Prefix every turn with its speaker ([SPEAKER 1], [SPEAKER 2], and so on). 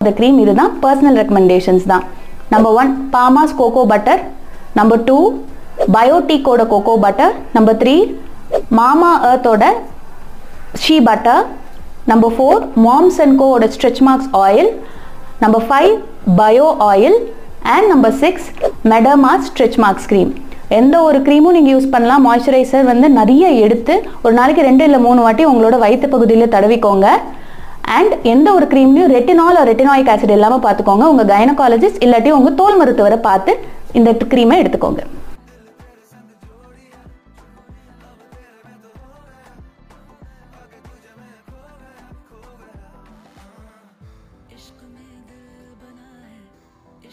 [SPEAKER 1] இந்த க்ரீம் இதுதான் personal recommendations தான் number one Palmer's cocoa butter number two பயோட்டிக்கோட cocoa butter number three Mama எர்த்தோட shea butter number four Mom's and கோவோட stretch marks oil number five bio oil and number six Mederma stretch marks cream எந்த ஒரு க்ரீமும் நீங்கள் use பண்ணலாம் moisturiser வந்து நிறைய எடுத்து ஒரு நாளைக்கு ரெண்டு இல்லை மூணு வாட்டி உங்களோட வயிற்று பகுதியில் தடவிக்கோங்க அண்ட் எந்த ஒரு க்ரீம்லையும் ரெட்டினால் ரெட்டினாயிக் ஆசிட் இல்லாமல் பார்த்துக்கோங்க உங்கள் கைனகாலஜிஸ்ட் இல்லாட்டி உங்கள் தோல் மருத்துவரை பார்த்து இந்த க்ரீமை எடுத்துக்கோங்க